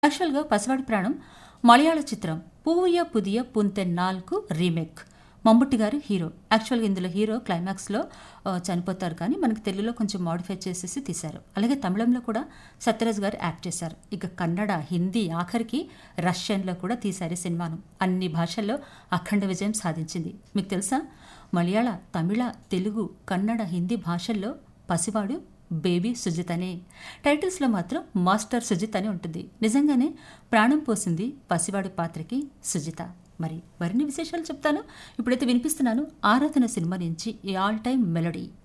యాక్చువల్గా పసివాడి ప్రాణం మలయాళ చిత్రం పూయ పుదియ పుంతె నాల్కు రీమేక్ మమ్ముట్టి గారు హీరో యాక్చువల్గా ఇందులో హీరో క్లైమాక్స్లో ఆ, చనిపోతారు కానీ మనకి తెలుగులో కొంచెం మాడిఫై చేసేసి తీశారు అలాగే తమిళంలో కూడా సత్యరాజ్ గారు యాక్ట్ చేశారు ఇక కన్నడ హిందీ ఆఖరికి రష్యన్లో కూడా తీశారు ఈ సినిమాను అన్ని భాషల్లో అఖండ విజయం సాధించింది మీకు తెలుసా మలయాళ తమిళ తెలుగు కన్నడ హిందీ భాషల్లో పసివాడు బేబీ సుజిత్ అనే టైటిల్స్లో మాత్రం మాస్టర్ సుజిత్ అని ఉంటుంది నిజంగానే ప్రాణం పోసింది పసివాడి పాత్రకి సుజిత మరి మరిన్ని విశేషాలు చెప్తాను ఇప్పుడైతే వినిపిస్తున్నాను ఆరాధన సినిమా నుంచి ఈ ఆల్ టైమ్ మెలడీ